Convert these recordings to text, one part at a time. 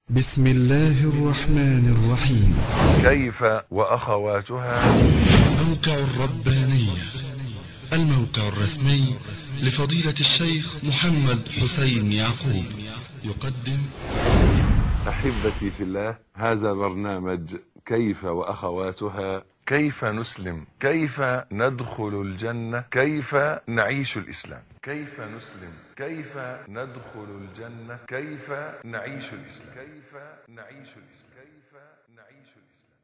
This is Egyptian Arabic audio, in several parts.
بسم الله الرحمن الرحيم كيف وأخواتها موقع الربانية الموقع الرسمي لفضيلة الشيخ محمد حسين يعقوب يقدم أحبتي في الله هذا برنامج كيف وأخواتها كيف نسلم كيف ندخل الجنة كيف نعيش الإسلام كيف نسلم كيف ندخل الجنة كيف نعيش الإسلام كيف نعيش الإسلام كيف نعيش الإسلام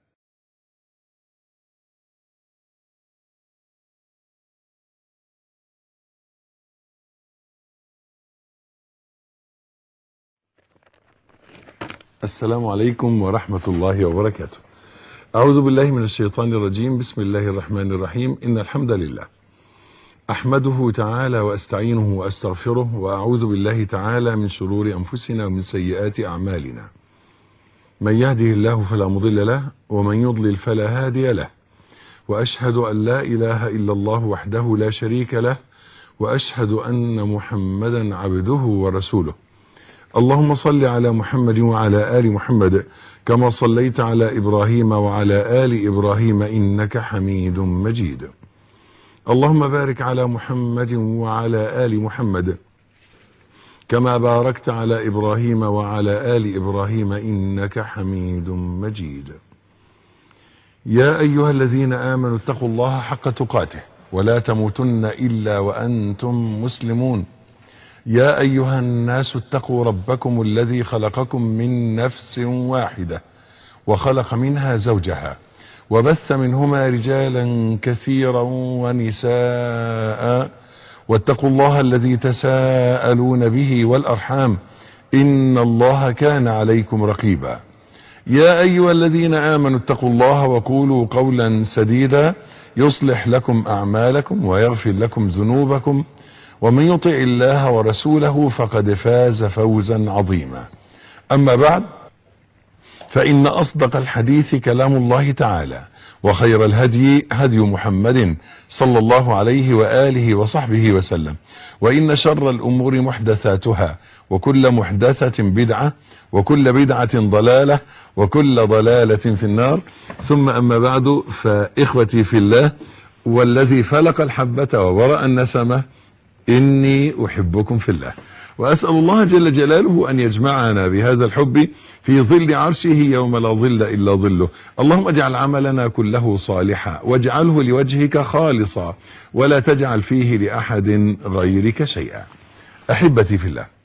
السلام عليكم ورحمة الله وبركاته أعوذ بالله من الشيطان الرجيم بسم الله الرحمن الرحيم إن الحمد لله أحمده تعالى وأستعينه وأستغفره وأعوذ بالله تعالى من شرور أنفسنا ومن سيئات أعمالنا من يهده الله فلا مضل له ومن يضلل فلا هادي له وأشهد أن لا إله إلا الله وحده لا شريك له وأشهد أن محمدا عبده ورسوله اللهم صل على محمد وعلى آل محمد كما صليت على إبراهيم وعلى آل إبراهيم إنك حميد مجيد اللهم بارك على محمد وعلى آل محمد كما باركت على إبراهيم وعلى آل إبراهيم إنك حميد مجيد يا أيها الذين آمنوا اتقوا الله حق تقاته ولا تموتن إلا وأنتم مسلمون يا أيها الناس اتقوا ربكم الذي خلقكم من نفس واحدة وخلق منها زوجها وبث منهما رجالا كثيرا ونساء واتقوا الله الذي تساءلون به والأرحام إن الله كان عليكم رقيبا يا أيها الذين آمنوا اتقوا الله وقولوا قولا سديدا يصلح لكم أعمالكم ويغفر لكم ذنوبكم ومن يطع الله ورسوله فقد فاز فوزا عظيما أما بعد فإن أصدق الحديث كلام الله تعالى وخير الهدي هدي محمد صلى الله عليه وآله وصحبه وسلم وإن شر الأمور محدثاتها وكل محدثة بدعة وكل بدعة ضلالة وكل ضلالة في النار ثم أما بعد فإخوتي في الله والذي فلق الحبة وورأ النسمة إني أحبكم في الله وأسأل الله جل جلاله أن يجمعنا بهذا الحب في ظل عرشه يوم لا ظل إلا ظله اللهم اجعل عملنا كله صالحا واجعله لوجهك خالصا ولا تجعل فيه لأحد غيرك شيئا أحبتي في الله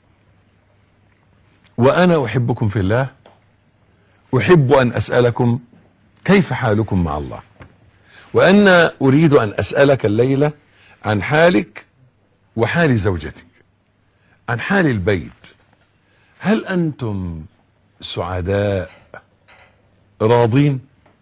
وأنا أحبكم في الله أحب أن أسألكم كيف حالكم مع الله وأنا أريد أن أسألك الليلة عن حالك وحال زوجتك عن حال البيت هل أنتم سعداء راضين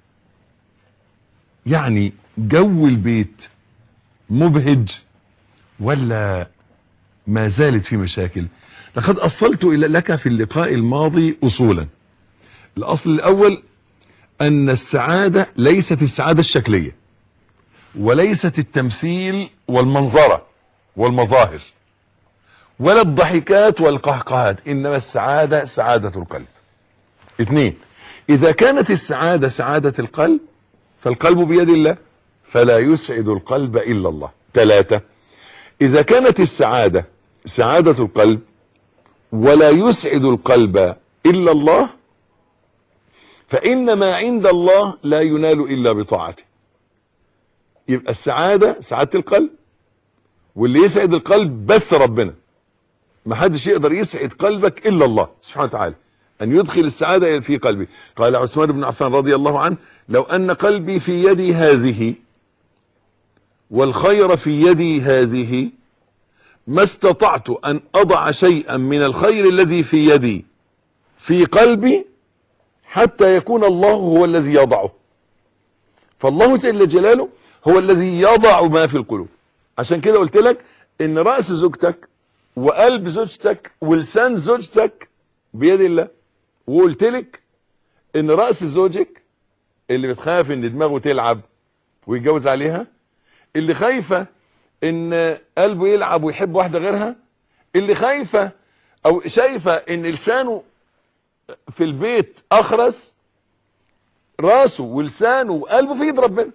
يعني جو البيت مبهج ولا ما زالت في مشاكل لقد أصلت إلى لك في اللقاء الماضي أصولا الأصل الأول أن السعادة ليست السعادة الشكلية وليست التمثيل والمنظرة والمظاهر ولا الضحكات والقهقهات إنما السعادة سعادة القلب اثنين إذا كانت السعادة سعادة القلب فالقلب بيد الله فلا يسعد القلب إلا الله ثلاثة إذا كانت السعادة سعادة القلب ولا يسعد القلب إلا الله فإن ما عند الله لا ينال إلا بطاعته يبقى السعادة سعادة القلب واللي يسعد القلب بس ربنا ما حدش يقدر يسعد قلبك إلا الله سبحانه وتعالى أن يدخل السعادة في قلبي قال عثمان بن عفان رضي الله عنه لو أن قلبي في يدي هذه والخير في يدي هذه ما استطعت أن أضع شيئا من الخير الذي في يدي في قلبي حتى يكون الله هو الذي يضعه فالله جل جلاله هو الذي يضع ما في القلوب عشان كده قلت لك ان رأس زوجتك وقلب زوجتك ولسان زوجتك بيد الله وقلت لك ان رأس زوجك اللي بتخاف ان دماغه تلعب ويتجوز عليها اللي خايفة ان قلبه يلعب ويحب واحدة غيرها اللي خايفة او شايفة ان لسانه في البيت اخرس راسه ولسانه وقلبه في ايد ربنا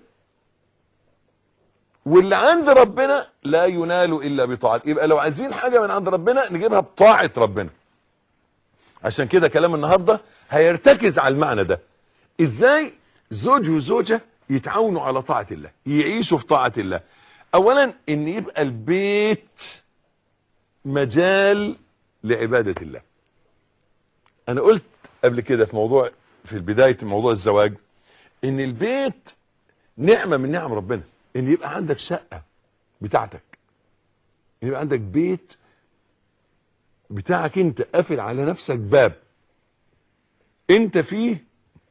واللي عند ربنا لا ينال الا بطاعته يبقى لو عايزين حاجه من عند ربنا نجيبها بطاعه ربنا عشان كده كلام النهارده هيرتكز على المعنى ده ازاي زوج وزوجه يتعاونوا على طاعه الله يعيشوا في طاعه الله اولا ان يبقى البيت مجال لعباده الله انا قلت قبل كده في موضوع في بدايه موضوع الزواج ان البيت نعمه من نعم ربنا ان يبقى عندك شقه بتاعتك ان يبقى عندك بيت بتاعك انت قافل على نفسك باب انت فيه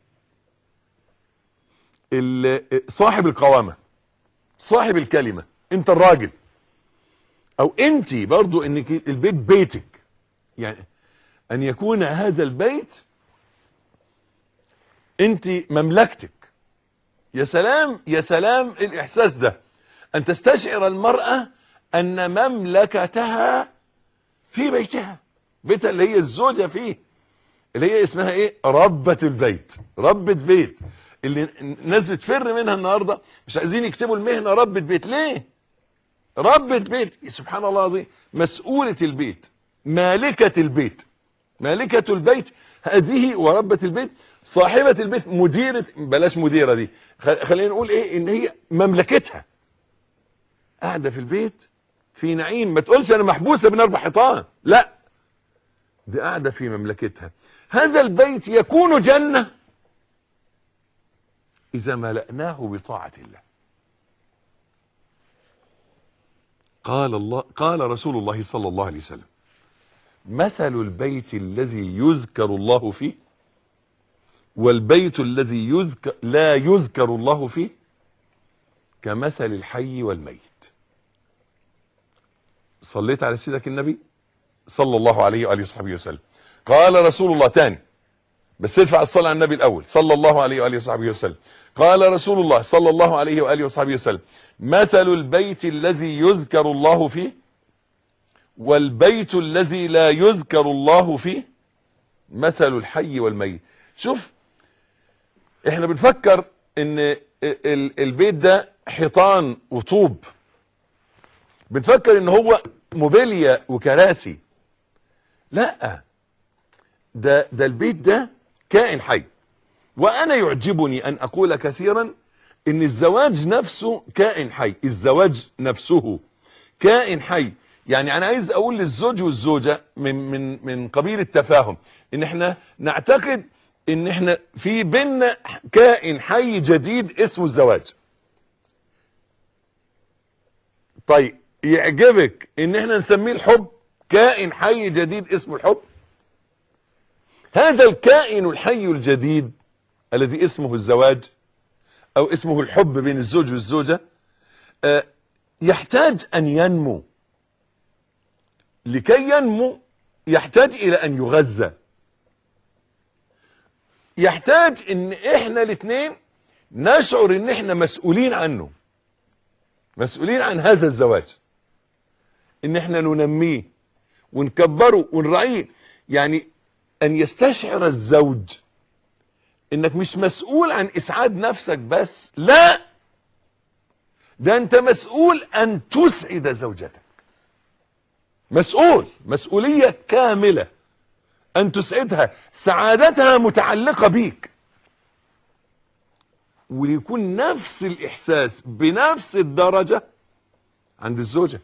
ال- صاحب القوامه صاحب الكلمه انت الراجل او انت برضو انك البيت بيتك يعني ان يكون هذا البيت انت مملكتك يا سلام يا سلام الاحساس ده ان تستشعر المرأة ان مملكتها في بيتها بيتها اللي هي الزوجة فيه اللي هي اسمها ايه ربة البيت ربة بيت اللي الناس بتفر منها النهاردة مش عايزين يكتبوا المهنة ربة بيت ليه ربة بيت سبحان الله العظيم مسؤولة البيت مالكة البيت مالكة البيت هذه وربة البيت صاحبة البيت مديرة بلاش مديرة دي خ- خلينا نقول ايه ان هي مملكتها قاعدة في البيت في نعيم ما تقولش انا محبوسة بين اربع حيطان لا دي قاعدة في مملكتها هذا البيت يكون جنة اذا ملأناه بطاعة الله قال الله قال رسول الله صلى الله عليه وسلم مثل البيت الذي يذكر الله فيه والبيت الذي يذكر لا يذكر الله فيه كمثل الحي والميت صليت على سيدك النبي صلى الله عليه وآله وصحبه وسلم قال رسول الله تاني بس ارفع الصلاة على النبي الأول صلى الله عليه وآله وصحبه وسلم قال رسول الله صلى الله عليه وآله وصحبه وسلم مثل البيت الذي يذكر الله فيه والبيت الذي لا يذكر الله فيه مثل الحي والميت شوف احنا بنفكر ان ال- البيت ده حيطان وطوب بنفكر ان هو موبيليا وكراسي لا ده ده البيت ده كائن حي وانا يعجبني ان اقول كثيرا ان الزواج نفسه كائن حي الزواج نفسه كائن حي يعني انا عايز اقول للزوج والزوجة من من من قبيل التفاهم ان احنا نعتقد ان احنا في بيننا كائن حي جديد اسمه الزواج طيب يعجبك ان احنا نسميه الحب كائن حي جديد اسمه الحب هذا الكائن الحي الجديد الذي اسمه الزواج او اسمه الحب بين الزوج والزوجة آه، يحتاج ان ينمو لكي ينمو يحتاج الى ان يغذى يحتاج ان احنا الاثنين نشعر ان احنا مسؤولين عنه مسؤولين عن هذا الزواج ان احنا ننميه ونكبره ونراعيه يعني ان يستشعر الزوج انك مش مسؤول عن اسعاد نفسك بس لا ده انت مسؤول ان تسعد زوجتك مسؤول مسؤولية كاملة ان تسعدها سعادتها متعلقة بيك ويكون نفس الاحساس بنفس الدرجة عند الزوجة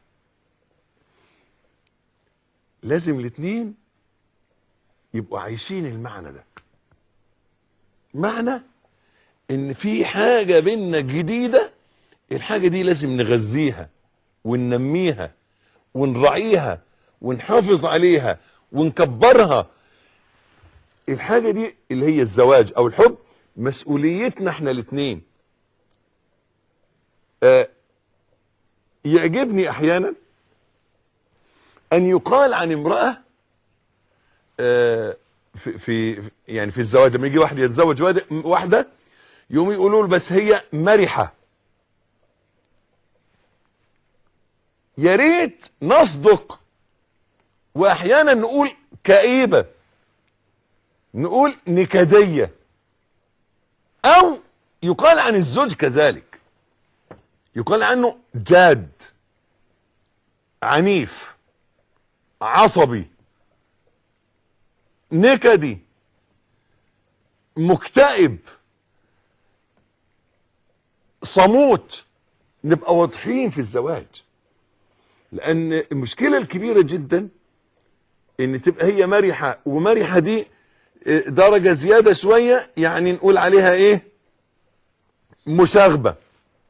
لازم الاثنين يبقوا عايشين المعنى ده معنى ان في حاجة بينا جديدة الحاجة دي لازم نغذيها وننميها ونراعيها ونحافظ عليها ونكبرها الحاجة دي اللي هي الزواج او الحب مسؤوليتنا احنا الاثنين آه يعجبني احيانا ان يقال عن امرأة آه في, في يعني في الزواج لما يجي واحد يتزوج واحد- واحدة يقوم يقولوا له بس هي مرحة يا ريت نصدق واحيانا نقول كئيبة نقول نكدية او يقال عن الزوج كذلك يقال عنه جاد عنيف عصبي نكدي مكتئب صموت نبقى واضحين في الزواج لان المشكلة الكبيرة جدا ان تبقى هي مرحة ومرحة دي درجة زيادة شوية يعني نقول عليها ايه مشاغبة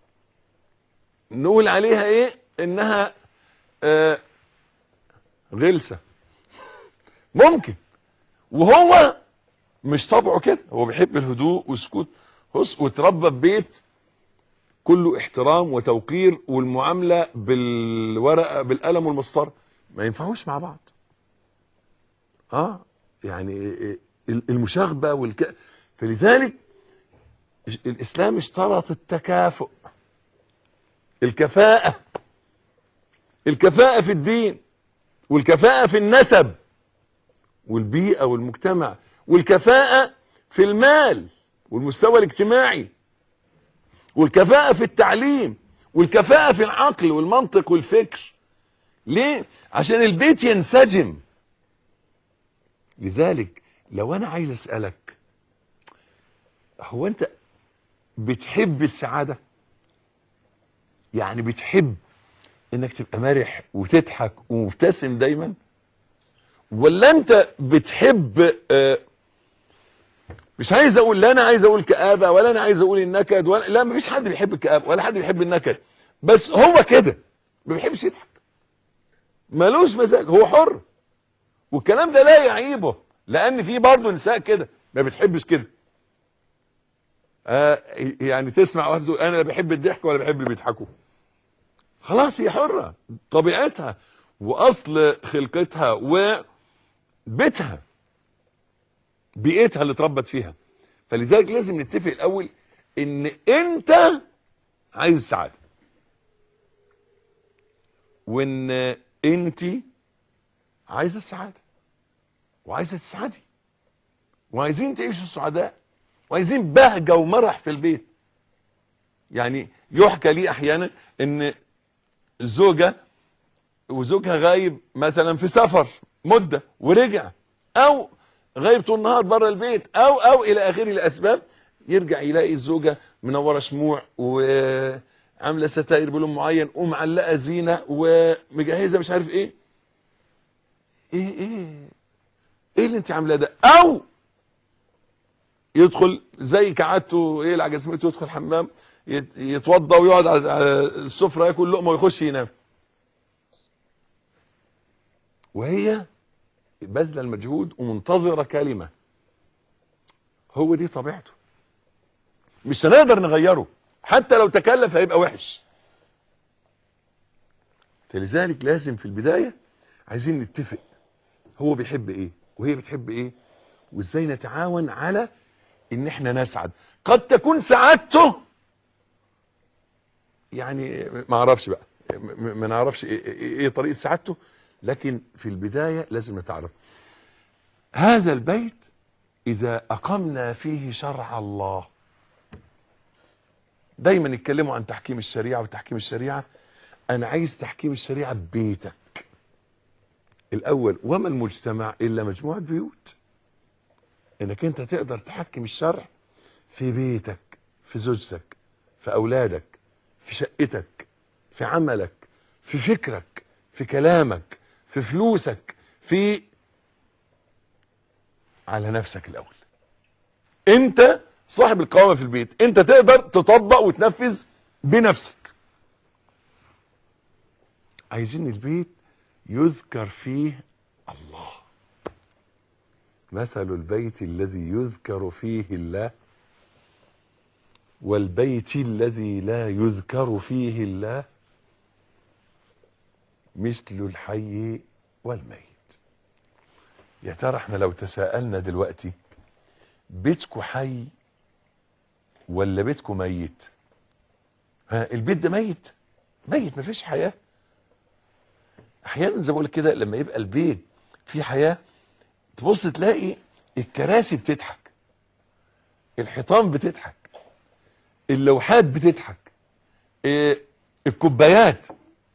نقول عليها ايه انها آه غلسة ممكن وهو مش طبعه كده هو بيحب الهدوء والسكوت بص وتربى ببيت كله احترام وتوقير والمعاملة بالورقة بالقلم والمسطرة ما ينفعوش مع بعض اه يعني المشاغبة والك... فلذلك الاسلام اشترط التكافؤ الكفاءة الكفاءة في الدين والكفاءة في النسب والبيئة والمجتمع والكفاءة في المال والمستوى الاجتماعي والكفاءة في التعليم والكفاءة في العقل والمنطق والفكر ليه؟ عشان البيت ينسجم لذلك لو انا عايز اسألك هو انت بتحب السعادة يعني بتحب انك تبقى مرح وتضحك ومبتسم دايما ولا انت بتحب آه مش عايز اقول لا انا عايز اقول كآبة ولا انا عايز اقول النكد ولا لا مفيش حد بيحب الكآبة ولا حد بيحب النكد بس هو كده ما بيحبش يضحك ملوش مزاج هو حر والكلام ده لا يعيبه لان في برضه نساء كده ما بتحبش كده آه يعني تسمع واحد تقول انا لا بحب الضحك ولا بحب اللي بيضحكوا خلاص هي حرة طبيعتها واصل خلقتها وبيتها بيئتها اللي اتربت فيها فلذلك لازم نتفق الاول ان انت عايز السعادة وان انت عايزة السعادة وعايزة تسعدي وعايزين تعيشوا سعداء وعايزين بهجة ومرح في البيت يعني يحكى لي احيانا ان الزوجة وزوجها غايب مثلا في سفر مدة ورجع او غايب طول النهار بره البيت او او الى اخره الاسباب يرجع يلاقي الزوجة منورة شموع وعاملة ستائر بلون معين ومعلقة زينة ومجهزة مش عارف ايه ايه ايه ايه اللي انت عاملاه ده او يدخل زي كعادته ايه العجزمته يدخل حمام يتوضى ويقعد على السفرة ياكل لقمة ويخش ينام وهي بذل المجهود ومنتظرة كلمة هو دي طبيعته مش هنقدر نغيره حتى لو تكلف هيبقى وحش فلذلك لازم في البداية عايزين نتفق هو بيحب ايه وهي بتحب ايه وازاي نتعاون على ان احنا نسعد قد تكون سعادته يعني ما اعرفش بقى ما نعرفش ايه, إيه طريقة سعادته لكن في البداية لازم نتعرف هذا البيت اذا اقمنا فيه شرع الله دايما يتكلموا عن تحكيم الشريعة وتحكيم الشريعة انا عايز تحكيم الشريعة ببيتك الاول وما المجتمع الا مجموعة بيوت انك انت تقدر تحكم الشرع في بيتك في زوجتك في اولادك في شقتك في عملك في فكرك في كلامك في فلوسك في على نفسك الاول انت صاحب القوامة في البيت انت تقدر تطبق وتنفذ بنفسك عايزين البيت يذكر فيه الله مثل البيت الذي يذكر فيه الله والبيت الذي لا يذكر فيه الله مثل الحي والميت يا ترى احنا لو تساءلنا دلوقتي بيتكو حي ولا بيتكو ميت ها البيت ده ميت ميت مفيش حياه احيانا زي ما بقول كده لما يبقى البيت فيه حياه تبص تلاقي الكراسي بتضحك الحيطان بتضحك اللوحات بتضحك إيه الكوبايات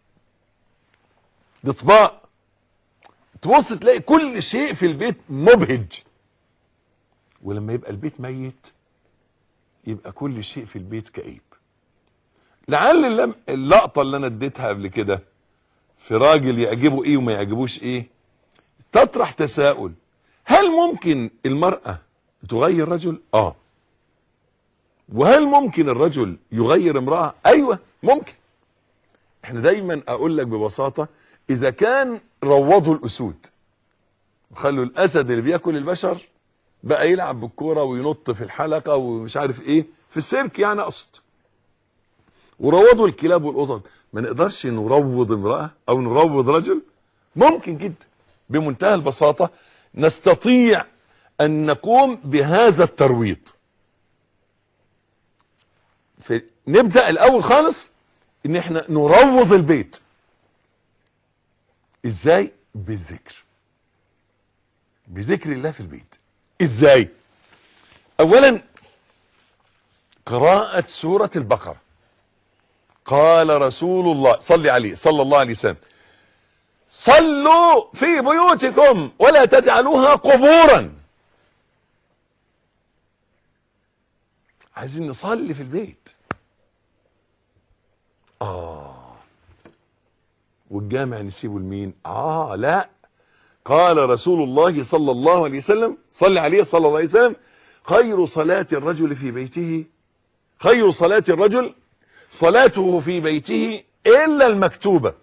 الاطباق تبص تلاقي كل شيء في البيت مبهج ولما يبقى البيت ميت يبقى كل شيء في البيت كئيب لعل اللم- اللقطة اللي انا اديتها قبل كده في راجل يعجبه ايه وما يعجبوش ايه تطرح تساؤل هل ممكن المرأة تغير رجل اه وهل ممكن الرجل يغير امرأة ايوه ممكن احنا دايما اقول لك ببساطة اذا كان روضوا الاسود وخلوا الاسد اللي بياكل البشر بقى يلعب بالكورة وينط في الحلقة ومش عارف ايه في السيرك يعني اقصد وروضوا الكلاب والقطط ما نقدرش نروض امرأة او نروض رجل ممكن جدا بمنتهى البساطة نستطيع ان نقوم بهذا الترويض في نبدأ الاول خالص ان احنا نروض البيت ازاي بالذكر بذكر الله في البيت ازاي اولا قراءة سورة البقرة قال رسول الله صلي عليه صلى الله عليه وسلم صلوا في بيوتكم ولا تجعلوها قبورا عايزين نصلي في البيت اه والجامع نسيبه لمين اه لا قال رسول الله صلى الله عليه وسلم صلي عليه صلى الله عليه وسلم خير صلاة الرجل في بيته خير صلاة الرجل صلاته في بيته إلا المكتوبة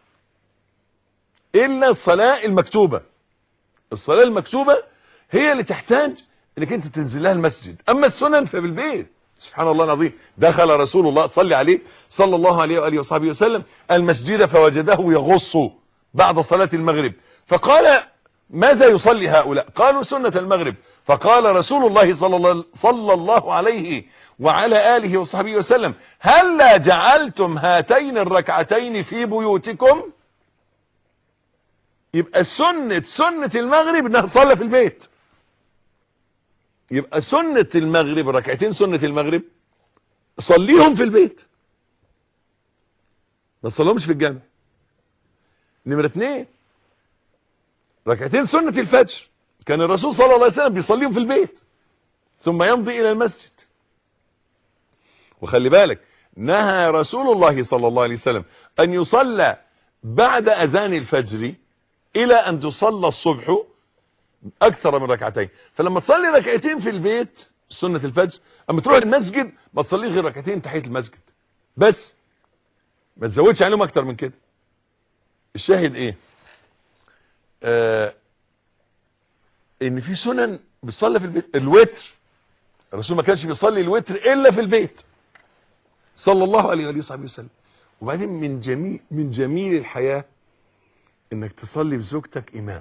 إلا الصلاة المكتوبة الصلاة المكتوبة هي اللي تحتاج انك انت تنزل لها المسجد اما السنن فبالبيت سبحان الله العظيم دخل رسول الله صلى عليه صلى الله عليه وآله وصحبه وسلم المسجد فوجده يغص بعد صلاة المغرب فقال ماذا يصلي هؤلاء قالوا سنة المغرب فقال رسول الله صلى الله, صلى الله عليه وعلى آله وصحبه وسلم هل جعلتم هاتين الركعتين في بيوتكم يبقى سنة سنة المغرب انها تصلى في البيت يبقى سنة المغرب ركعتين سنة المغرب صليهم في البيت ما تصليهمش في الجامع نمرة اتنين ركعتين سنة الفجر كان الرسول صلى الله عليه وسلم بيصليهم في البيت ثم يمضي الى المسجد وخلي بالك نهى رسول الله صلى الله عليه وسلم ان يصلى بعد اذان الفجر الى ان تصلى الصبح اكثر من ركعتين فلما تصلي ركعتين في البيت سنة الفجر اما تروح المسجد ما تصليش غير ركعتين تحية المسجد بس ما تزودش عليهم اكتر من كده الشاهد ايه آه ان في سنن بتصلي في البيت الوتر الرسول ما كانش بيصلي الوتر الا في البيت صلى الله عليه وآله وصحبه وسلم وبعدين من جميل من جميل الحياة انك تصلي بزوجتك امام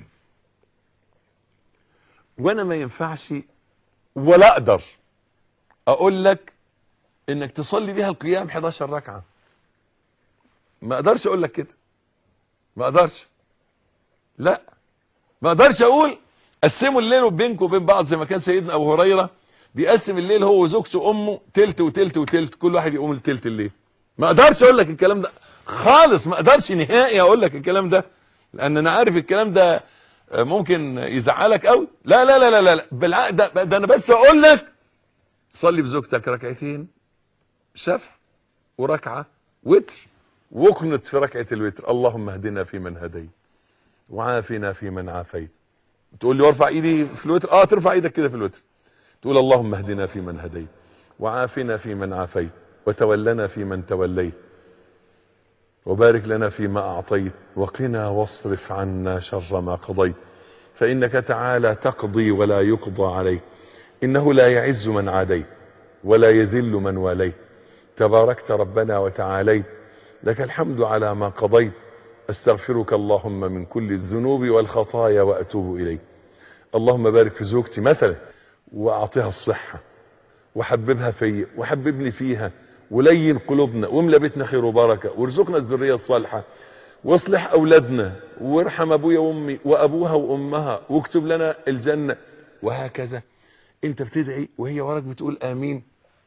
وانا ما ينفعش ولا اقدر اقول لك انك تصلي بيها القيام 11 ركعة ما اقدرش اقول لك كده ما اقدرش لا ما اقدرش اقول قسموا الليل بينكم وبين بعض زي ما كان سيدنا ابو هريره بيقسم الليل هو وزوجته وامه تلت وتلت وتلت كل واحد يقوم لتلت الليل ما اقدرش اقول لك الكلام ده خالص ما اقدرش نهائي اقول لك الكلام ده لان انا عارف الكلام ده ممكن يزعلك قوي لا لا لا لا لا بالعقل ده, ده انا بس اقول لك صلي بزوجتك ركعتين شفع وركعه وتر واقنت في ركعه الوتر اللهم اهدنا فيمن هديت وعافنا فيمن عافيت تقول لي وارفع ايدي في الوتر اه ترفع ايدك كده في الوتر تقول اللهم اهدنا فيمن هديت وعافنا فيمن عافيت وتولنا فيمن توليت وبارك لنا فيما اعطيت وقنا واصرف عنا شر ما قضيت فانك تعالى تقضي ولا يقضى عليك انه لا يعز من عاديت ولا يذل من واليت تباركت ربنا وتعاليت لك الحمد على ما قضيت استغفرك اللهم من كل الذنوب والخطايا واتوب اليك اللهم بارك في زوجتي مثلا واعطيها الصحة وحببها في وحببني فيها ولين قلوبنا واملى بيتنا خير وبركة وارزقنا الذرية الصالحة واصلح اولادنا وارحم ابويا وامي وابوها وامها واكتب لنا الجنة وهكذا انت بتدعي وهي وراك بتقول امين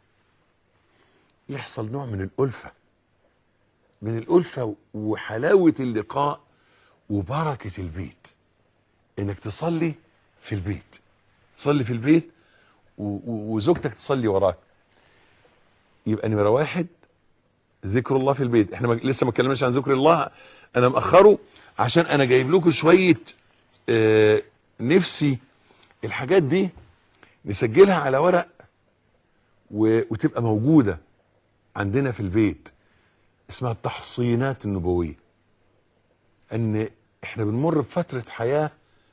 يحصل نوع من الالفه من الالفه وحلاوه اللقاء وبركه البيت انك تصلي في البيت تصلي في البيت و- و- وزوجتك تصلي وراك يبقى نمره واحد ذكر الله في البيت احنا ما- لسه ما اتكلمناش عن ذكر الله انا مأخره عشان انا جايب لكم شويه آه نفسي الحاجات دي نسجلها على ورق و- وتبقى موجوده عندنا في البيت اسمها التحصينات النبويه ان احنا بنمر بفتره حياه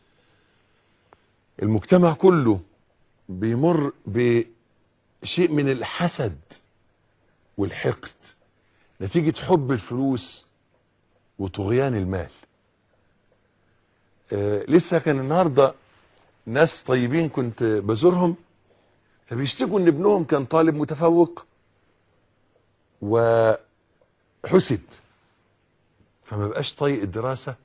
المجتمع كله بيمر بشيء من الحسد والحقد نتيجة حب الفلوس وطغيان المال آه لسه كان النهاردة ناس طيبين كنت بزورهم فبيشتكوا ان ابنهم كان طالب متفوق وحسد فما بقاش طايق الدراسة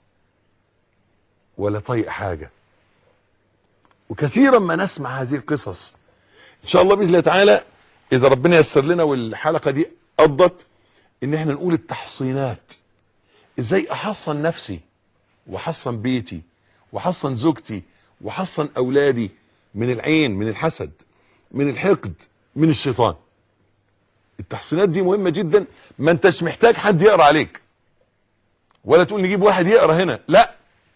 ولا طايق حاجة وكثيرا ما نسمع هذه القصص ان شاء الله باذن الله تعالى اذا ربنا يسر لنا والحلقه دي قضت ان احنا نقول التحصينات ازاي احصن نفسي واحصن بيتي واحصن زوجتي واحصن اولادي من العين من الحسد من الحقد من الشيطان التحصينات دي مهمه جدا ما انتش محتاج حد يقرا عليك ولا تقول نجيب واحد يقرا هنا لا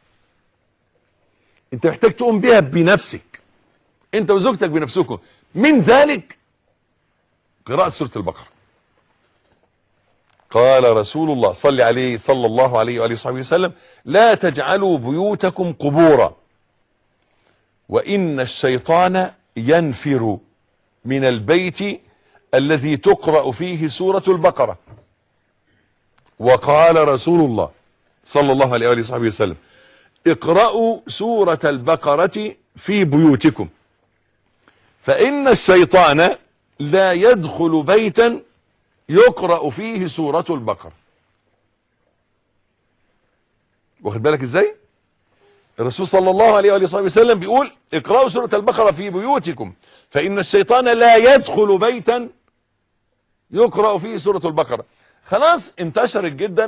انت محتاج تقوم بيها بنفسك انت وزوجتك بنفسكم من ذلك قراءة سورة البقرة قال رسول الله صلى عليه صلى الله عليه وآله وصحبه وسلم لا تجعلوا بيوتكم قبورا وإن الشيطان ينفر من البيت الذي تقرأ فيه سورة البقرة وقال رسول الله صلى الله عليه وآله وصحبه وسلم اقرأوا سورة البقرة في بيوتكم فإن الشيطان لا يدخل بيتا يقرأ فيه سورة البقرة واخد بالك ازاي الرسول صلى الله عليه وآله وسلم بيقول اقرأوا سورة البقرة في بيوتكم فإن الشيطان لا يدخل بيتا يقرأ فيه سورة البقرة خلاص انتشرت جدا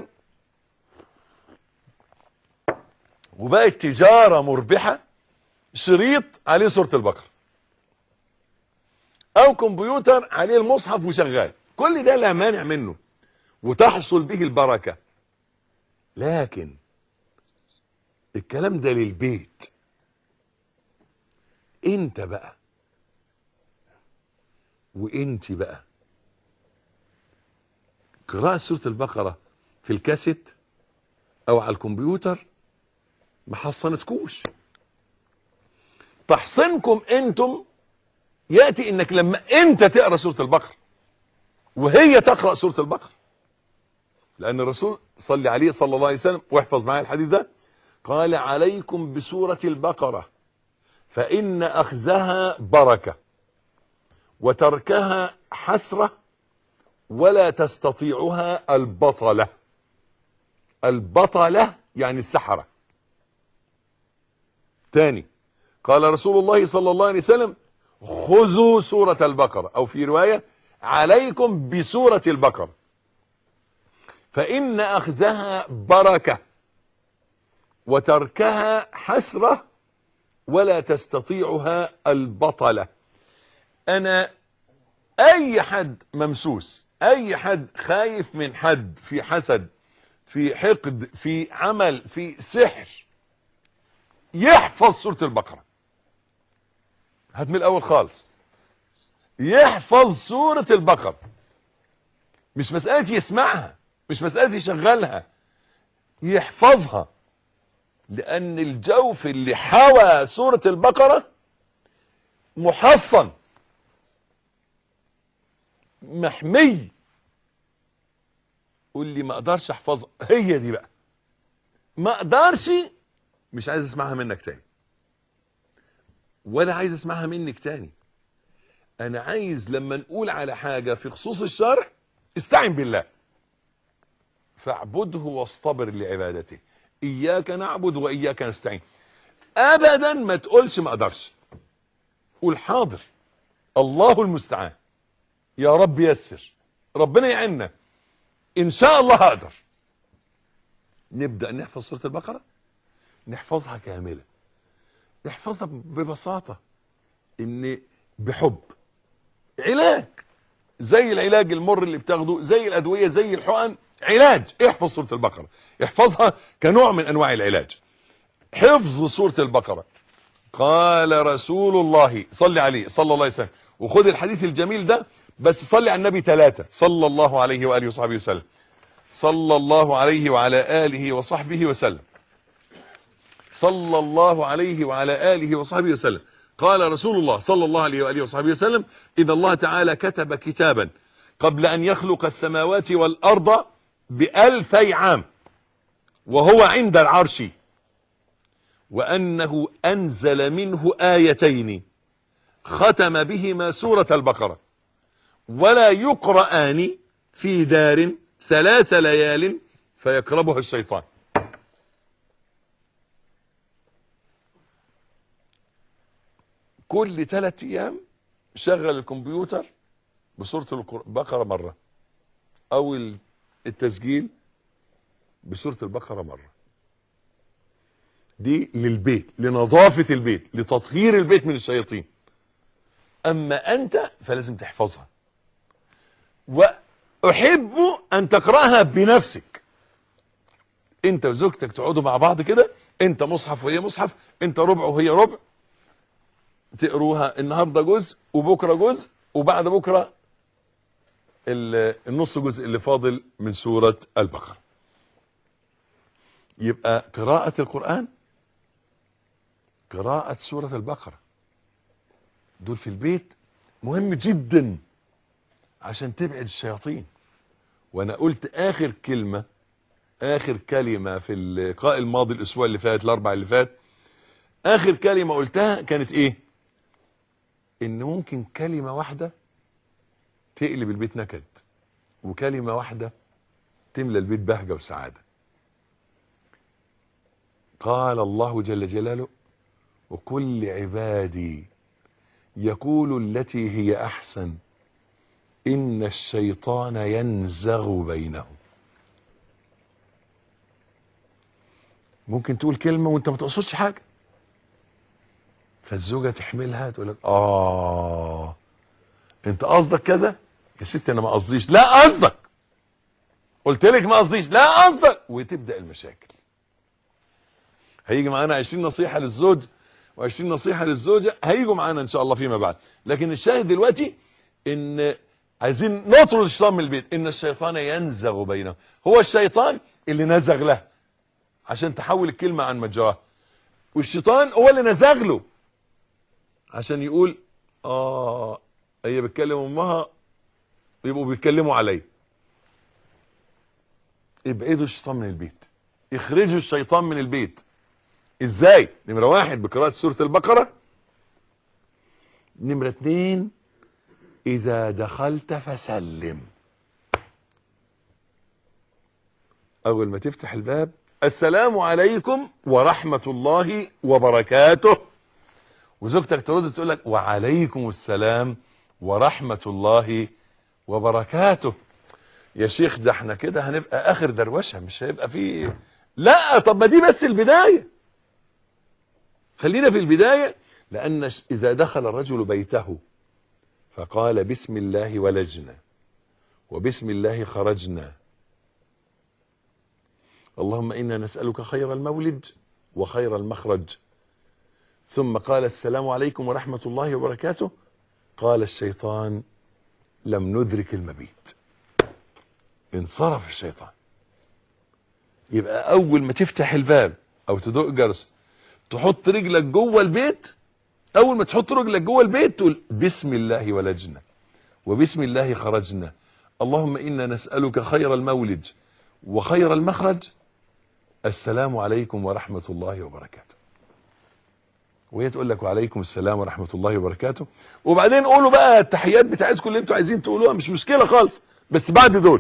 وبقت تجارة مربحة شريط عليه سورة البقرة او كمبيوتر عليه المصحف وشغال كل ده لا مانع منه وتحصل به البركة لكن الكلام ده للبيت انت بقى وانت بقى قراءة سورة البقرة في الكاسيت او على الكمبيوتر ما حصنتكوش تحصنكم انتم يأتي انك لما انت تقرأ سورة البقرة وهي تقرأ سورة البقرة لان الرسول صلى عليه صلى الله عليه وسلم واحفظ معايا الحديث ده قال عليكم بسورة البقرة فإن أخذها بركة وتركها حسرة ولا تستطيعها البطلة البطلة يعني السحرة تاني قال رسول الله صلى الله عليه وسلم خذوا سورة البقرة او في رواية عليكم بسورة البقرة فإن أخذها بركة وتركها حسرة ولا تستطيعها البطلة أنا أي حد ممسوس أي حد خايف من حد في حسد في حقد في عمل في سحر يحفظ سورة البقرة هات من الأول خالص يحفظ سورة البقرة مش مسألة يسمعها مش مسألة يشغلها يحفظها لأن الجوف اللي حوى سورة البقرة محصن محمي قول لي ما اقدرش احفظها هي دي بقى ما اقدرش مش عايز اسمعها منك تاني ولا عايز اسمعها منك تاني انا عايز لما نقول على حاجة في خصوص الشرع استعن بالله فاعبده واصطبر لعبادته اياك نعبد واياك نستعين ابدا ما تقولش ما اقدرش قول حاضر الله المستعان يا رب يسر ربنا يعيننا ان شاء الله هقدر نبدأ نحفظ سورة البقرة نحفظها كاملة نحفظها ببساطة ان بحب علاج زي العلاج المر اللي بتاخده زي الادوية زي الحقن علاج احفظ سورة البقرة احفظها كنوع من انواع العلاج حفظ سورة البقرة قال رسول الله صلي عليه صلى الله عليه وسلم وخد الحديث الجميل ده بس صلي على النبي ثلاثة صلى الله عليه وآله وصحبه وسلم صلى الله عليه وعلى آله وصحبه وسلم صلى الله عليه وعلى آله وصحبه وسلم قال رسول الله صلى الله عليه وآله وصحبه وسلم إذا الله تعالى كتب كتابا قبل أن يخلق السماوات والأرض بألفي عام وهو عند العرش وأنه أنزل منه آيتين ختم بهما سورة البقرة ولا يقرآن في دار ثلاث ليال فيقربها الشيطان كل ثلاث ايام شغل الكمبيوتر بسورة البقرة مرة او التسجيل بسورة البقرة مرة دي للبيت لنظافة البيت لتطهير البيت من الشياطين اما انت فلازم تحفظها واحب ان تقرأها بنفسك انت وزوجتك تقعدوا مع بعض كده انت مصحف وهي مصحف انت ربع وهي ربع تقروها النهاردة جزء وبكرة جزء وبعد بكرة النص جزء اللي فاضل من سورة البقرة يبقى قراءة القرآن قراءة سورة البقرة دول في البيت مهم جدا عشان تبعد الشياطين وانا قلت اخر كلمة اخر كلمة في اللقاء الماضي الاسبوع اللي فات الاربع اللي فات اخر كلمة قلتها كانت ايه ان ممكن كلمة واحدة تقلب البيت نكد وكلمة واحدة تملى البيت بهجة وسعادة قال الله جل جلاله وكل عبادي يقول التي هي احسن ان الشيطان ينزغ بينهم ممكن تقول كلمة وانت ما تقصدش حاجة فالزوجة تحملها تقول لك اه انت قصدك كذا يا ست انا ما قصديش لا قصدك قلت لك ما قصديش لا قصدك وتبدأ المشاكل هيجي معانا 20 نصيحة للزوج و20 نصيحة للزوجة هيجوا معانا ان شاء الله فيما بعد لكن الشاهد دلوقتي ان عايزين نطرد الشيطان من البيت ان الشيطان ينزغ بينهم هو الشيطان اللي نزغ له عشان تحول الكلمة عن مجراها والشيطان هو اللي نزغ له عشان يقول اه هي بتكلم امها يبقوا بيتكلموا عليا ابعدوا الشيطان من البيت اخرجوا الشيطان من البيت ازاي نمرة واحد بقراءة سورة البقرة نمرة اتنين اذا دخلت فسلم اول ما تفتح الباب السلام عليكم ورحمة الله وبركاته وزوجتك ترد تقول لك وعليكم السلام ورحمة الله وبركاته يا شيخ ده احنا كده هنبقى اخر دروشة مش هيبقى فيه لا طب ما دي بس البداية خلينا في البداية لان اذا دخل الرجل بيته فقال بسم الله ولجنا وبسم الله خرجنا اللهم إنا نسألك خير المولد وخير المخرج ثم قال السلام عليكم ورحمة الله وبركاته قال الشيطان لم ندرك المبيت انصرف الشيطان يبقى أول ما تفتح الباب أو تدق جرس تحط رجلك جوه البيت أول ما تحط رجلك جوه البيت تقول بسم الله ولجنا وبسم الله خرجنا اللهم إنا نسألك خير المولد وخير المخرج السلام عليكم ورحمة الله وبركاته وهي تقول لك وعليكم السلام ورحمة الله وبركاته وبعدين قولوا بقى التحيات بتاعتكم اللي انتوا عايزين تقولوها مش مشكلة خالص بس بعد دول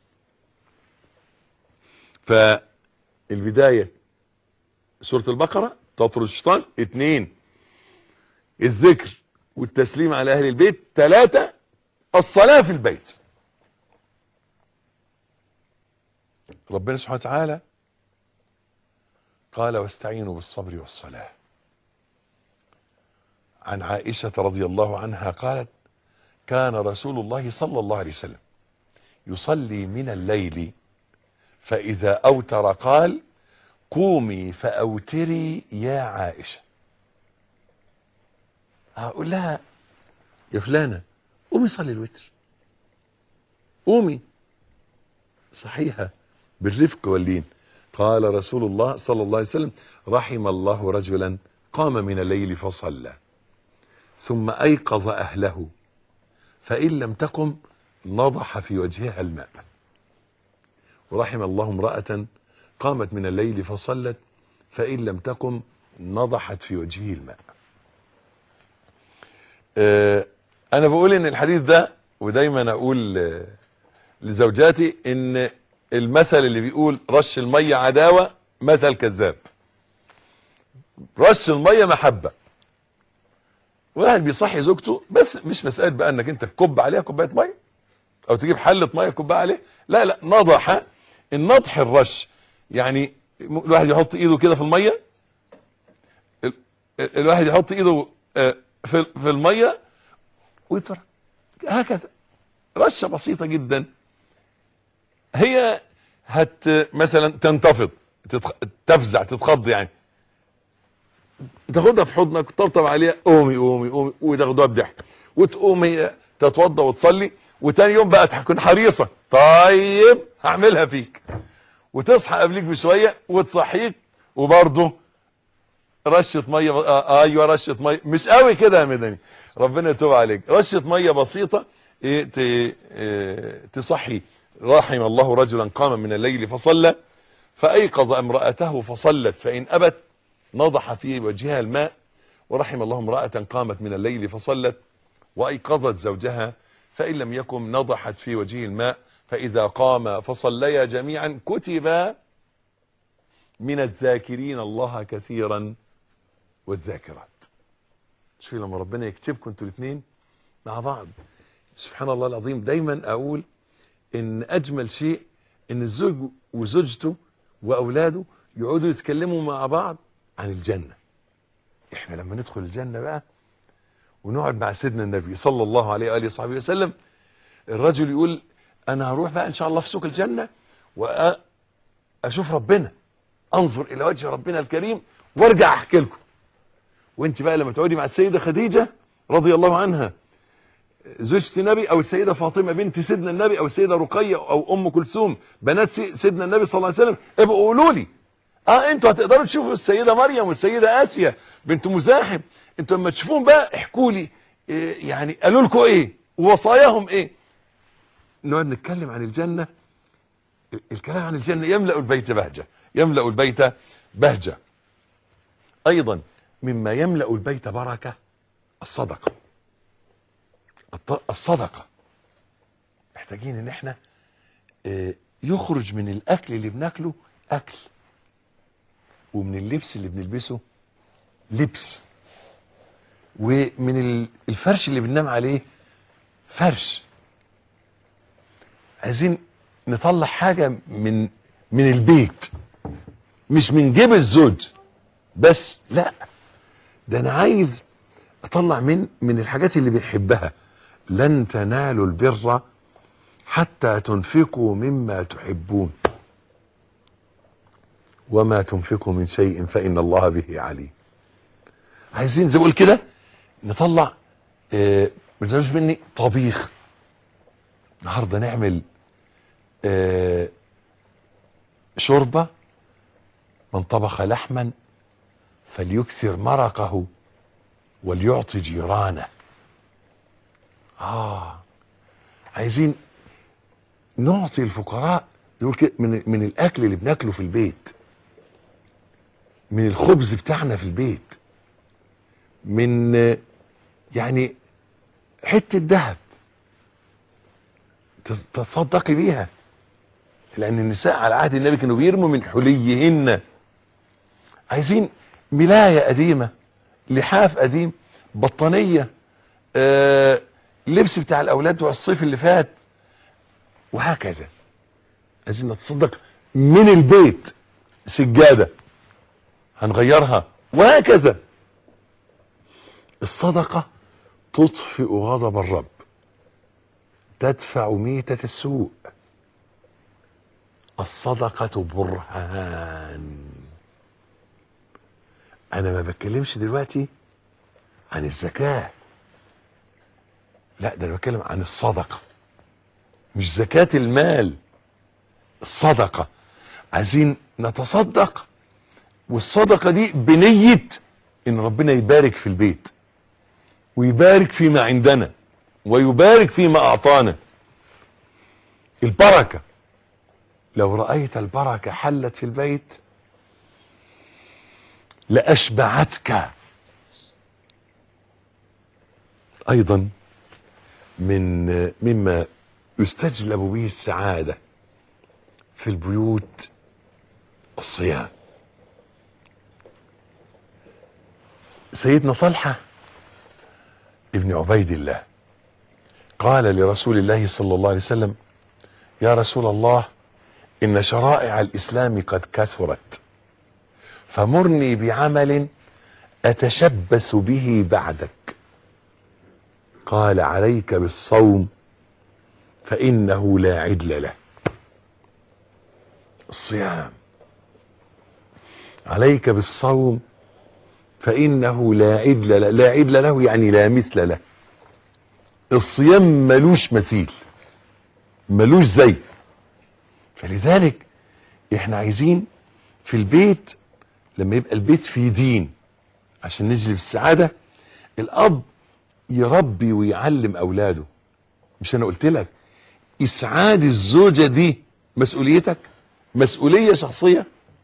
فالبداية سورة البقرة تطرد الشيطان اتنين الذكر والتسليم على اهل البيت ثلاثة الصلاة في البيت ربنا سبحانه وتعالى قال واستعينوا بالصبر والصلاة عن عائشة رضي الله عنها قالت كان رسول الله صلى الله عليه وسلم يصلي من الليل فإذا أوتر قال قومي فأوتري يا عائشة هقول لها يا فلانة قومي صلي الوتر قومي صحيحة بالرفق واللين قال رسول الله صلى الله عليه وسلم رحم الله رجلا قام من الليل فصلى ثم أيقظ أهله فإن لم تقم نضح في وجهها الماء ورحم الله امرأة قامت من الليل فصلت فإن لم تقم نضحت في وجهه الماء آه أنا بقول إن الحديث ده ودايما أقول آه لزوجاتي إن المثل اللي بيقول رش المية عداوة مثل كذاب رش المية محبة واحد بيصحي زوجته بس مش مسألة بقى انك انت تكب عليها كوبايه ميه او تجيب حلة ميه كوبايه عليه لا لا نضح النضح الرش يعني الواحد يحط ايده كده في الميه الواحد يحط ايده في في الميه ويترك هكذا رشه بسيطه جدا هي هت مثلا تنتفض تتخ... تفزع تتخض يعني تاخدها في حضنك تطبطب عليها قومي قومي قومي وتاخدوها بضحك وتقوم هي تتوضى وتصلي وتاني يوم بقى تكون حريصه طيب هعملها فيك وتصحى قبليك بشويه وتصحيك وبرضه رشه ميه آه ايوه رشه ميه مش قوي كده يا مدني ربنا يتوب عليك رشه ميه بسيطه ايه ت... إيه تصحي رحم الله رجلا قام من الليل فصلى فايقظ امراته فصلت فان ابت نضح في وجهها الماء ورحم الله امراه قامت من الليل فصلت وايقظت زوجها فان لم يكن نضحت في وجهه الماء فاذا قام فصليا جميعا كتب من الذاكرين الله كثيرا والذاكرات شوفي لما ربنا يكتبكم انتوا الاثنين مع بعض سبحان الله العظيم دايما اقول ان اجمل شيء ان الزوج وزوجته واولاده يقعدوا يتكلموا مع بعض عن الجنة احنا لما ندخل الجنة بقى ونقعد مع سيدنا النبي صلى الله عليه وآله وصحبه وسلم الرجل يقول انا هروح بقى ان شاء الله في سوق الجنة واشوف ربنا انظر الى وجه ربنا الكريم وارجع احكي لكم وانت بقى لما تقعدي مع السيدة خديجة رضي الله عنها زوجة النبي او السيدة فاطمة بنت سيدنا النبي او السيدة رقية او ام كلثوم بنات سيدنا النبي صلى الله عليه وسلم ابقوا قولوا لي اه انتوا هتقدروا تشوفوا السيدة مريم والسيدة اسيا بنت مزاحم انتوا لما تشوفون بقى احكوا لي إيه يعني قالوا لكم ايه ووصاياهم ايه نقعد نتكلم عن الجنة الكلام عن الجنة يملأ البيت بهجة يملأ البيت بهجة ايضا مما يملأ البيت بركة الصدقة الصدقة محتاجين ان احنا اه يخرج من الاكل اللي بناكله اكل ومن اللبس اللي بنلبسه لبس ومن الفرش اللي بننام عليه فرش عايزين نطلع حاجة من من البيت مش من جيب الزوج بس لا ده انا عايز اطلع من من الحاجات اللي بنحبها لن تنالوا البر حتى تنفقوا مما تحبون وما تنفقوا من شيء فإن الله به عليم عايزين زي ما كده نطلع اه ما تزعلوش مني طبيخ النهارده نعمل اه شوربة من طبخ لحما فليكثر مرقه وليعطي جيرانه اه عايزين نعطي الفقراء يقول كده من من الاكل اللي بناكله في البيت من الخبز بتاعنا في البيت من يعني حته ذهب تصدقي بيها لان النساء على عهد النبي كانوا بيرموا من حليهن عايزين ملايه قديمه لحاف قديم بطانيه آه لبس بتاع الاولاد بتوع الصيف اللي فات وهكذا عايزين نتصدق من البيت سجاده هنغيرها وهكذا الصدقه تطفئ غضب الرب تدفع ميته السوء الصدقه برهان انا ما بتكلمش دلوقتي عن الزكاه لا ده انا بتكلم عن الصدقه مش زكاه المال الصدقه عايزين نتصدق والصدقه دي بنيه ان ربنا يبارك في البيت ويبارك فيما عندنا ويبارك فيما اعطانا البركه لو رايت البركه حلت في البيت لاشبعتك ايضا من مما يستجلب به السعاده في البيوت الصيام سيدنا طلحه ابن عبيد الله قال لرسول الله صلى الله عليه وسلم يا رسول الله ان شرائع الاسلام قد كثرت فمرني بعمل اتشبث به بعدك قال عليك بالصوم فانه لا عدل له الصيام عليك بالصوم فانه لا عدل له لا عدل له يعني لا مثل له الصيام ملوش مثيل ملوش زي فلذلك احنا عايزين في البيت لما يبقى البيت فيه دين عشان نجلب السعاده الاب يربي ويعلم اولاده مش انا قلت لك اسعاد الزوجه دي مسؤوليتك مسؤوليه شخصيه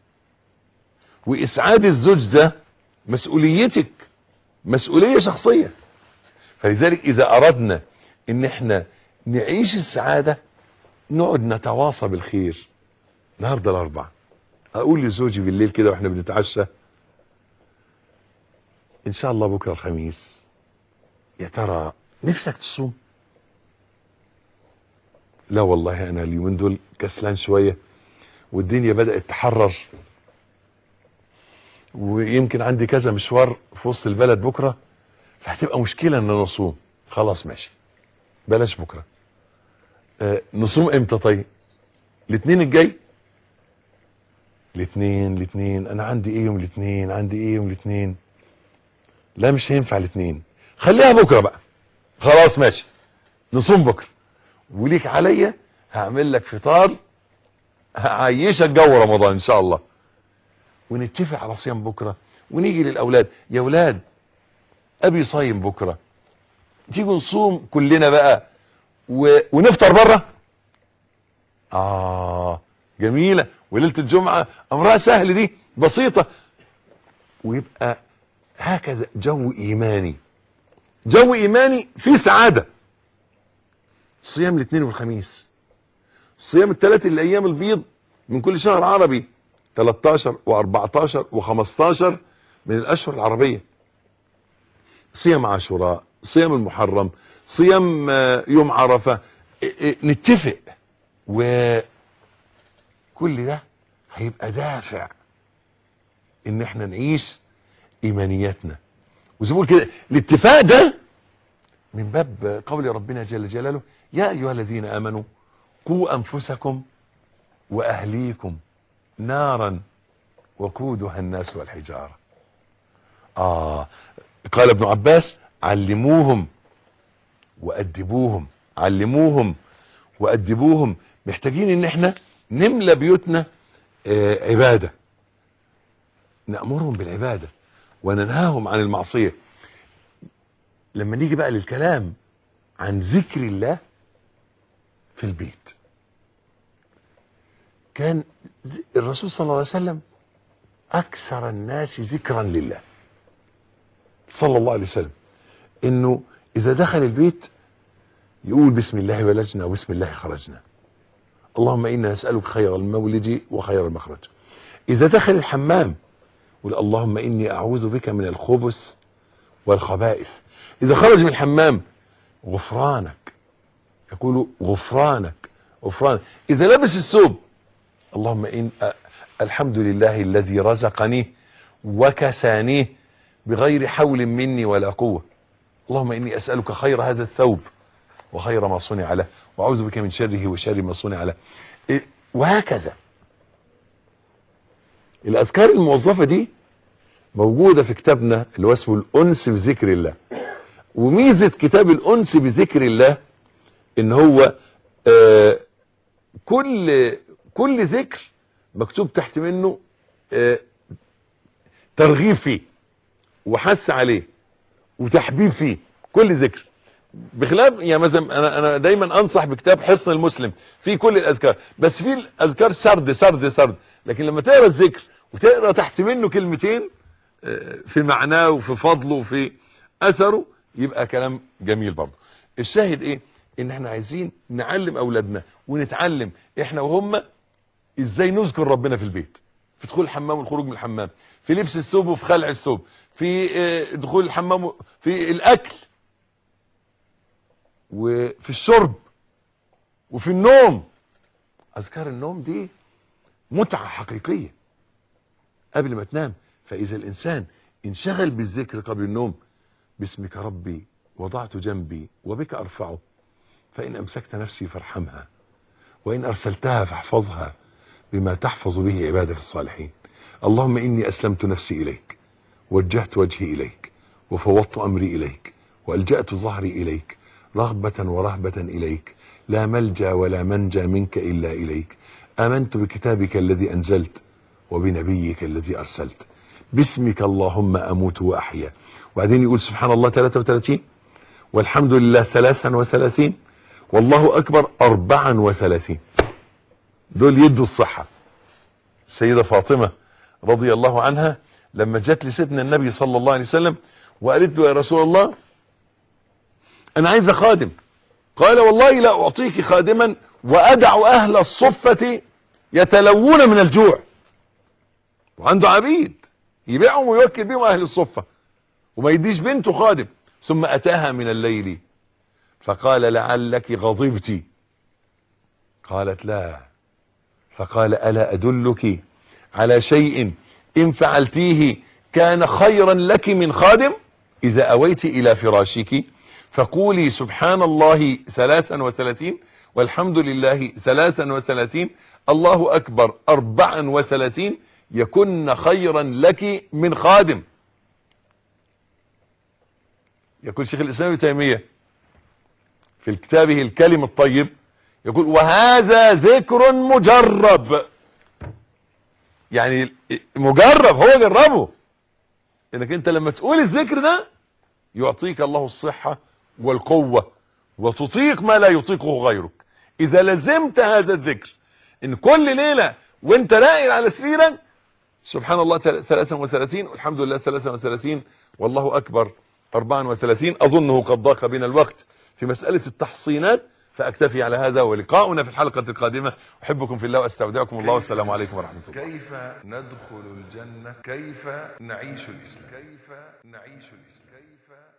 واسعاد الزوج ده مسؤوليتك مسؤوليه شخصيه فلذلك اذا اردنا ان احنا نعيش السعاده نقعد نتواصى بالخير النهارده الاربعاء اقول لزوجي بالليل كده واحنا بنتعشى ان شاء الله بكره الخميس يا ترى نفسك تصوم لا والله انا اليومين دول كسلان شويه والدنيا بدات تحرر ويمكن عندي كذا مشوار في وسط البلد بكره فهتبقى مشكله ان انا اصوم خلاص ماشي بلاش بكره آه نصوم امتى طيب الاثنين الجاي الاثنين الاثنين انا عندي ايه يوم الاثنين عندي ايه يوم الاثنين لا مش هينفع الاثنين خليها بكره بقى خلاص ماشي نصوم بكره وليك عليا هعمل لك فطار هعيشك جو رمضان ان شاء الله ونتفق على صيام بكره ونيجي للاولاد يا اولاد ابي صايم بكره تيجوا نصوم كلنا بقى و... ونفطر بره اه جميله وليله الجمعه امرها سهل دي بسيطه ويبقى هكذا جو ايماني جو ايماني فيه سعاده صيام الاثنين والخميس صيام الثلاث الايام البيض من كل شهر عربي 13 و14 و15 من الاشهر العربيه صيام عاشوراء صيام المحرم صيام يوم عرفه نتفق وكل ده هيبقى دافع ان احنا نعيش ايمانياتنا وزي ما بقول كده الاتفاق ده من باب قول ربنا جل جلاله يا ايها الذين امنوا قوا انفسكم واهليكم نارا وقودها الناس والحجاره اه قال ابن عباس علموهم وادبوهم علموهم وادبوهم محتاجين ان احنا نملى بيوتنا آه عباده نامرهم بالعباده وننهاهم عن المعصيه لما نيجي بقى للكلام عن ذكر الله في البيت كان الرسول صلى الله عليه وسلم اكثر الناس ذكرا لله صلى الله عليه وسلم انه اذا دخل البيت يقول بسم الله ولجنا وبسم الله خرجنا اللهم انا نسالك خير المولد وخير المخرج اذا دخل الحمام يقول اللهم اني اعوذ بك من الخبث والخبائث اذا خرج من الحمام غفرانك يقول غفرانك غفرانك اذا لبس الثوب اللهم ان أ- الحمد لله الذي رزقني وكسانيه بغير حول مني ولا قوة اللهم اني اسألك خير هذا الثوب وخير ما صنع له واعوذ بك من شره وشر ما صنع له إيه، وهكذا الاذكار الموظفة دي موجودة في كتابنا اللي هو اسمه الانس بذكر الله وميزة كتاب الانس بذكر الله ان هو آه كل كل ذكر مكتوب تحت منه آه ترغيب فيه وحث عليه وتحبيب فيه كل ذكر بخلاف يعني مثلا انا انا دايما انصح بكتاب حصن المسلم في كل الاذكار بس في الاذكار سرد سرد سرد لكن لما تقرا الذكر وتقرا تحت منه كلمتين آه، في معناه وفي فضله وفي اثره يبقى كلام جميل برضه الشاهد ايه ان احنا عايزين نعلم اولادنا ونتعلم احنا وهم ازاي نذكر ربنا في البيت في دخول الحمام والخروج من الحمام في لبس الثوب وفي خلع الثوب في آه، دخول الحمام و- في الاكل وفي الشرب وفي النوم اذكار النوم دي متعة حقيقية قبل ما تنام فاذا الانسان انشغل بالذكر قبل النوم باسمك ربي وضعت جنبي وبك ارفعه فان امسكت نفسي فارحمها وان ارسلتها فاحفظها بما تحفظ به عبادك الصالحين اللهم اني اسلمت نفسي اليك وجهت وجهي اليك وفوضت امري اليك والجات ظهري اليك رغبه ورهبه اليك لا ملجا ولا منجا منك الا اليك امنت بكتابك الذي انزلت وبنبيك الذي ارسلت باسمك اللهم اموت واحيا وبعدين يقول سبحان الله 33 والحمد لله 33 والله اكبر 34 دول يدوا الصحة السيدة فاطمة رضي الله عنها لما جت لسيدنا النبي صلى الله عليه وسلم وقالت له يا رسول الله انا عايزة خادم قال والله لا اعطيك خادما وادع اهل الصفة يتلوون من الجوع وعنده عبيد يبيعهم ويوكل بهم اهل الصفة وما يديش بنته خادم ثم اتاها من الليل فقال لعلك غضبت قالت لا فقال ألا أدلك على شيء إن فعلتيه كان خيرا لك من خادم إذا أويت إلى فراشك فقولي سبحان الله ثلاثا وثلاثين والحمد لله ثلاثا وثلاثين الله أكبر أربعا وثلاثين يكن خيرا لك من خادم يقول شيخ الإسلام ابن تيمية في كتابه الكلم الطيب يقول وهذا ذكر مجرب يعني مجرب هو جربه انك انت لما تقول الذكر ده يعطيك الله الصحة والقوة وتطيق ما لا يطيقه غيرك اذا لزمت هذا الذكر ان كل ليلة وانت نائل على سريرك سبحان الله 33 والحمد لله 33 والله اكبر 34 اظنه قد ضاق بنا الوقت في مسألة التحصينات فاكتفي على هذا ولقاؤنا في الحلقة القادمة احبكم في الله واستودعكم الله والسلام عليكم ورحمة الله كيف ندخل الجنة كيف نعيش الإسلام كيف نعيش الإسلام كيف